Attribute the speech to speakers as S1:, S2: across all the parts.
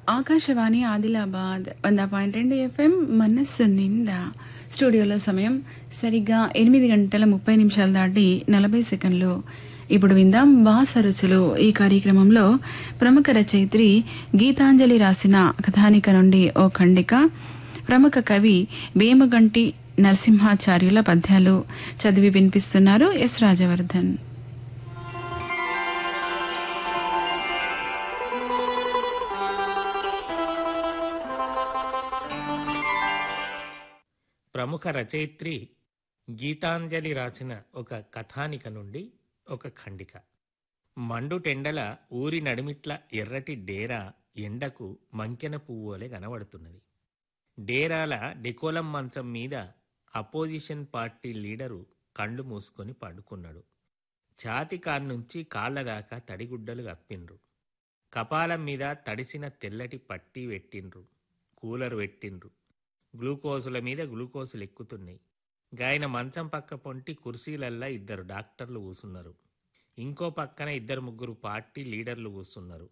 S1: ఆకాశవాణి ఆదిలాబాద్ వంద పాయింట్ రెండు ఎఫ్ఎం మనస్సు నిండా స్టూడియోలో సమయం సరిగ్గా ఎనిమిది గంటల ముప్పై నిమిషాలు దాటి నలభై సెకండ్లు ఇప్పుడు విందాం వాసరుచులు ఈ కార్యక్రమంలో ప్రముఖ రచయిత్రి గీతాంజలి రాసిన కథానిక నుండి ఓ ఖండిక ప్రముఖ కవి వేమగంటి నరసింహాచార్యుల పద్యాలు చదివి వినిపిస్తున్నారు ఎస్ రాజవర్ధన్
S2: ప్రముఖ రచయిత్రి గీతాంజలి రాసిన ఒక కథానిక నుండి ఒక ఖండిక మండుటెండల ఊరి నడిమిట్ల ఎర్రటి డేరా ఎండకు మంకెన పువ్వులే కనబడుతున్నది డేరాల డెకోలం మంచం మీద అపోజిషన్ పార్టీ లీడరు కళ్ళు మూసుకొని పడుకున్నాడు ఛాతి కాన్నుంచి కాళ్ళ దాకా తడిగుడ్డలు కప్పిండ్రు కపాలం మీద తడిసిన తెల్లటి పట్టీ పెట్టిండ్రు కూలర్ పెట్టిండ్రు గ్లూకోజుల మీద గ్లూకోజులు ఎక్కుతున్నాయి గాయన మంచం పక్క పొంటి కుర్చీలల్లా ఇద్దరు డాక్టర్లు కూసున్నారు ఇంకో పక్కన ఇద్దరు ముగ్గురు పార్టీ లీడర్లు కూసున్నారు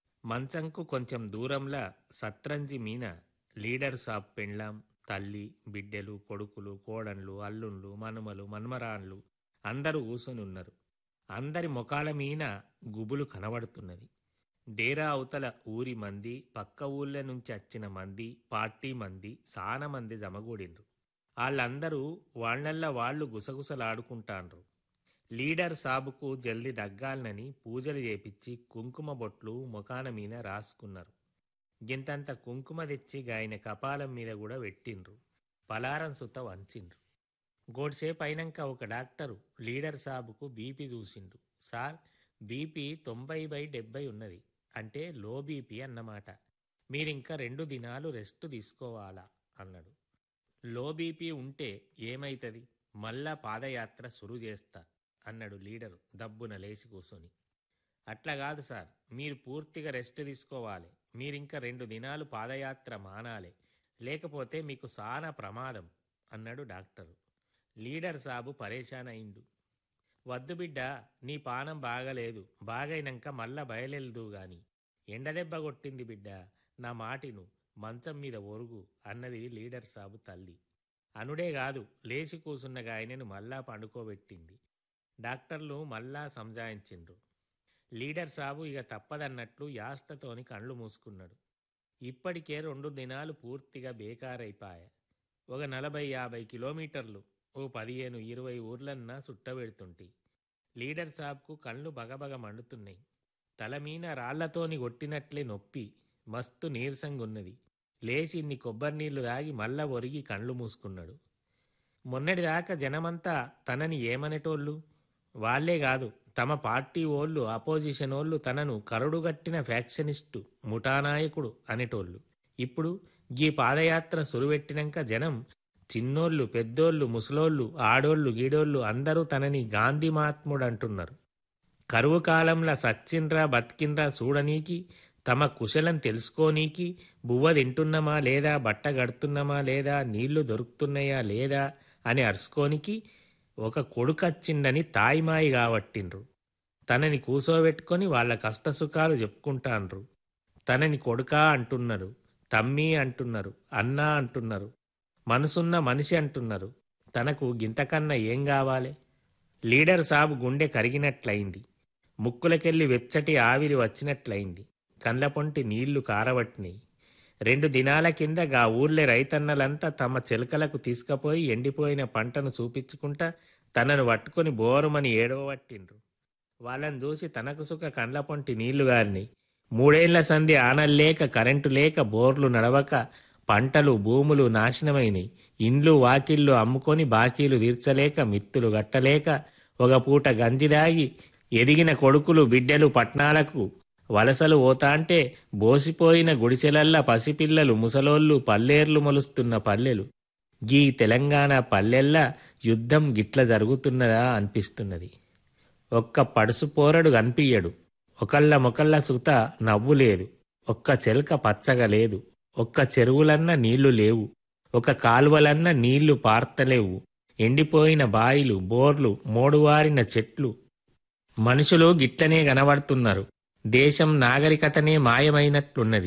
S2: మంచంకు కొంచెం దూరంలో సత్రంజి మీన లీడర్ సాబ్ పెండ్లాం తల్లి బిడ్డలు కొడుకులు కోడన్లు అల్లుళ్ళు మనుమలు మన్మరాన్లు అందరూ కూసుని ఉన్నారు అందరి ముఖాల మీన గుబులు కనబడుతున్నది డేరా అవతల ఊరి మంది పక్క ఊళ్ళ నుంచి వచ్చిన మంది పార్టీ మంది సాన మంది జమగూడిండ్రు వాళ్ళందరూ వాళ్ళల్లా వాళ్ళు గుసగుసలాడుకుంటాండ్రు లీడర్ సాబుకు జల్ది దగ్గాలనని పూజలు చేపిచ్చి కుంకుమ బొట్లు ముఖాన మీద రాసుకున్నారు గింతంత కుంకుమ తెచ్చి గాయన కపాలం మీద కూడా పెట్టిండ్రు పలారం సుత వంచిండ్రు గోడ్సేపు అయినాక ఒక డాక్టరు లీడర్ సాబుకు బీపీ చూసిండు సార్ బీపీ తొంభై బై డెబ్బై ఉన్నది అంటే లో బీపీ అన్నమాట మీరింకా రెండు దినాలు రెస్ట్ తీసుకోవాలా అన్నాడు లో బీపీ ఉంటే ఏమైతది మళ్ళా పాదయాత్ర సురు చేస్తా అన్నాడు లీడరు దబ్బున లేచి కూర్చొని అట్లా కాదు సార్ మీరు పూర్తిగా రెస్ట్ తీసుకోవాలి మీరింకా రెండు దినాలు పాదయాత్ర మానాలి లేకపోతే మీకు సానా ప్రమాదం అన్నాడు డాక్టరు లీడర్ సాబు పరేషాన్ అయిండు వద్దు బిడ్డ నీ పానం బాగలేదు బాగైనాక మళ్ళా బయలెల్దు గాని ఎండదెబ్బ కొట్టింది బిడ్డ నా మాటిను మంచం మీద ఒరుగు అన్నది లీడర్ సాబు తల్లి అనుడే కాదు లేచి కూసున్న గాయనను మళ్ళా పండుకోబెట్టింది డాక్టర్లు మళ్ళా సంజాయించిండ్రు లీడర్ సాబు ఇక తప్పదన్నట్లు యాష్టతోని కళ్ళు మూసుకున్నాడు ఇప్పటికే రెండు దినాలు పూర్తిగా బేకారైపాయ ఒక నలభై యాభై కిలోమీటర్లు ఓ పదిహేను ఇరవై ఊర్లన్నా సుట్టబెడుతుంటి లీడర్ సాబ్కు కళ్ళు బగబగ మండుతున్నాయి తలమీన రాళ్లతోని కొట్టినట్లే నొప్పి మస్తు నీరసంగున్నది లేచి ఇన్ని కొబ్బరి నీళ్లు తాగి మళ్ళా ఒరిగి కళ్ళు మూసుకున్నాడు మొన్నటిదాకా జనమంతా తనని ఏమనేటోళ్ళు వాళ్లే కాదు తమ పార్టీ ఓళ్ళు అపోజిషన్ ఓళ్ళు తనను కరుడుగట్టిన ఫ్యాక్షనిస్టు ముఠానాయకుడు అనేటోళ్ళు ఇప్పుడు గీ పాదయాత్ర సురువెట్టినాక జనం చిన్నోళ్ళు పెద్దోళ్ళు ముసలోళ్ళు ఆడోళ్ళు గీడోళ్ళు అందరూ తనని గాంధీ మహాత్ముడు అంటున్నారు కరువు కాలంలో సచ్చిండ్రా బతికిండ్రా చూడనీకి తమ కుశలం తెలుసుకోనీకి బువ్వ తింటున్నామా లేదా బట్ట గడుతున్నామా లేదా నీళ్లు దొరుకుతున్నాయా లేదా అని అరుసుకోనికి ఒక కొడుకచ్చిండని తాయిమాయి కాబట్టిండ్రు తనని కూసోబెట్టుకొని వాళ్ళ కష్టసుఖాలు చెప్పుకుంటాండ్రు తనని కొడుకా అంటున్నారు తమ్మి అంటున్నారు అన్నా అంటున్నారు మనసున్న మనిషి అంటున్నారు తనకు గింతకన్నా ఏం కావాలి లీడర్ సాబు గుండె కరిగినట్లయింది ముక్కులకెళ్ళి వెచ్చటి ఆవిరి వచ్చినట్లయింది కండ్లపొంటి నీళ్లు కారబట్టినాయి రెండు దినాల కింద గా ఊర్లే రైతన్నలంతా తమ చిలకలకు తీసుకుపోయి ఎండిపోయిన పంటను చూపించుకుంటా తనను పట్టుకొని బోరుమని ఏడవబట్టిండ్రు వాళ్ళని చూసి తనకు సుఖ కండ్లపొంటి నీళ్లు గారిని మూడేళ్ల సంధి ఆనల్లేక కరెంటు లేక బోర్లు నడవక పంటలు భూములు నాశనమైనవి ఇండ్లు వాకిళ్ళు అమ్ముకొని బాకీలు తీర్చలేక మిత్తులు గట్టలేక ఒక పూట గంజి దాగి ఎదిగిన కొడుకులు బిడ్డలు పట్నాలకు వలసలు పోతాంటే బోసిపోయిన గుడిసెలల్లా పసిపిల్లలు ముసలోళ్ళు పల్లేర్లు మొలుస్తున్న పల్లెలు గీ తెలంగాణ పల్లెల్లా యుద్ధం గిట్ల జరుగుతున్నదా అనిపిస్తున్నది ఒక్క పడుసు పోరడు కనిపియ్యడు ఒకళ్ళ మొకళ్ళ సుత నవ్వు లేదు ఒక్క చెలక పచ్చగా లేదు ఒక్క చెరువులన్న నీళ్లు లేవు ఒక కాలువలన్న నీళ్లు పార్తలేవు ఎండిపోయిన బాయిలు బోర్లు మోడువారిన చెట్లు మనుషులు గిట్లనే కనబడుతున్నారు దేశం నాగరికతనే మాయమైనట్లున్నది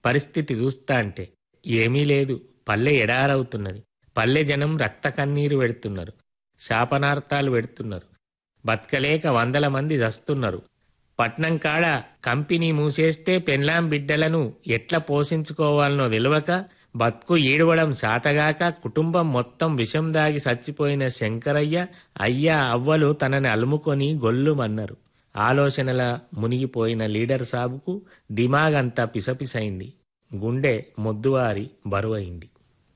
S2: పరిస్థితి చూస్తా అంటే ఏమీ లేదు పల్లె ఎడారవుతున్నది పల్లె జనం రక్త కన్నీరు పెడుతున్నారు శాపనార్థాలు పెడుతున్నారు బతకలేక వందల మంది చస్తున్నారు పట్నం కాడ కంపెనీ మూసేస్తే పెన్లాం బిడ్డలను ఎట్లా పోషించుకోవాలనో తెలియక బతుకు ఈడవడం శాతగాక కుటుంబం మొత్తం విషం దాగి చచ్చిపోయిన శంకరయ్య అయ్యా అవ్వలు తనని అలుముకొని గొల్లుమన్నారు ఆలోచనల మునిగిపోయిన లీడర్ సాబుకు దిమాగంతా పిసపిసైంది గుండె మొద్దువారి బరువైంది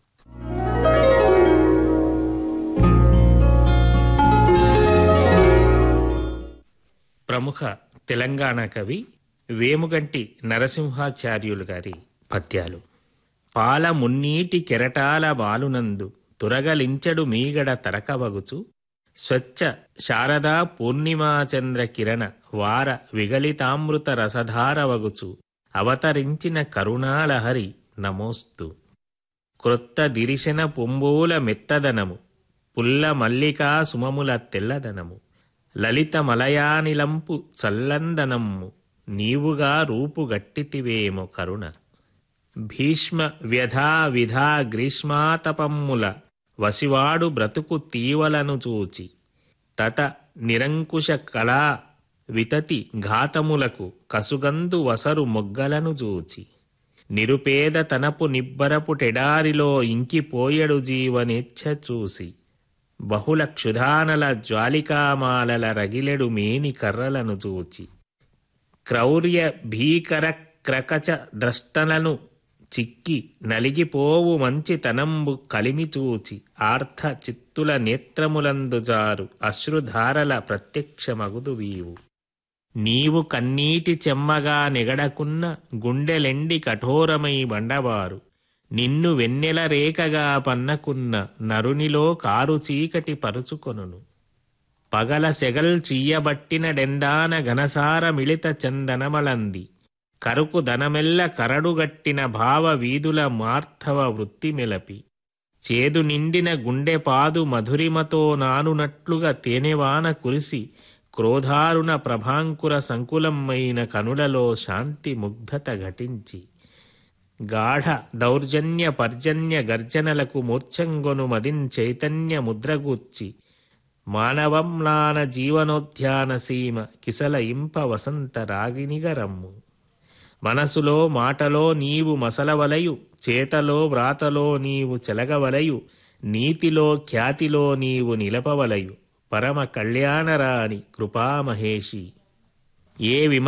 S2: ప్రముఖ తెలంగాణ కవి వేముగంటి నరసింహాచార్యులు గారి పద్యాలు పాల మున్నీటి కెరటాల బాలునందు తురగలించడు మీగడ తరకవగుచు స్వచ్ఛ శారదా పూర్ణిమాచంద్ర కిరణ వార విగలితామృత రసధారవగుచు అవతరించిన కరుణాలహరి నమోస్తు క్రొత్త దిరిశన పొంబూల మెత్తదనము పుల్ల మల్లికా సుమముల తెల్లదనము లలిత మలయానిలంపు చల్లందనమ్ము నీవుగా రూపుగట్టితివేమో కరుణ భీష్మ వ్యధా విధా గ్రీష్మాతపమ్ముల వసివాడు బ్రతుకు తీవలను చూచి తత నిరంకుశ కళా వితతి ఘాతములకు కసుగందు వసరు మొగ్గలను చూచి నిరుపేద తనపు నిబ్బరపు టెడారిలో ఇంకిపోయడు జీవనేచ్ఛ చూసి బహుళ క్షుధానల జ్వాలికామాలల రగిలెడు మేని కర్రలను చూచి క్రౌర్య భీకర క్రకచ ద్రష్టలను చిక్కి నలిగిపోవు మంచితనంబు కలిమి చూచి ఆర్థ చిత్తుల నేత్రములందు జారు అశ్రుధారల ప్రత్యక్షమగుదు వీవు నీవు కన్నీటి చెమ్మగా నెగడకున్న గుండెలెండి కఠోరమై బండవారు నిన్ను వెన్నెల రేఖగా పన్నకున్న నరునిలో కారు చీకటి పరుచుకొనును పగల సెగల్ చీయబట్టిన డెందాన ఘనసార మిళిత చందనమలంది కరుకు దనమెల్ల కరడుగట్టిన భావ వీధుల మార్ధవ వృత్తి మెలపి చేదు నిండిన గుండెపాదు మధురిమతో నానునట్లుగా తేనెవాన కురిసి క్రోధారుణ ప్రభాంకుర సంకులమైన కనులలో శాంతి ముగ్ధత ఘటించి గాఢ దౌర్జన్య పర్జన్య గర్జనలకు మూర్ఛంగొను మదిన్ చైతన్య ముద్రగూర్చి మానవంలాన జీవనోద్యాన సీమ కిసల ఇంప వసంత రాగినిగరమ్ము మనసులో మాటలో నీవు మసలవలయు చేతలో వ్రాతలో నీవు చెలగవలయు నీతిలో ఖ్యాతిలో నీవు నిలపవలయు పరమ కళ్యాణరాణి కృపామహేషి ఏ విమ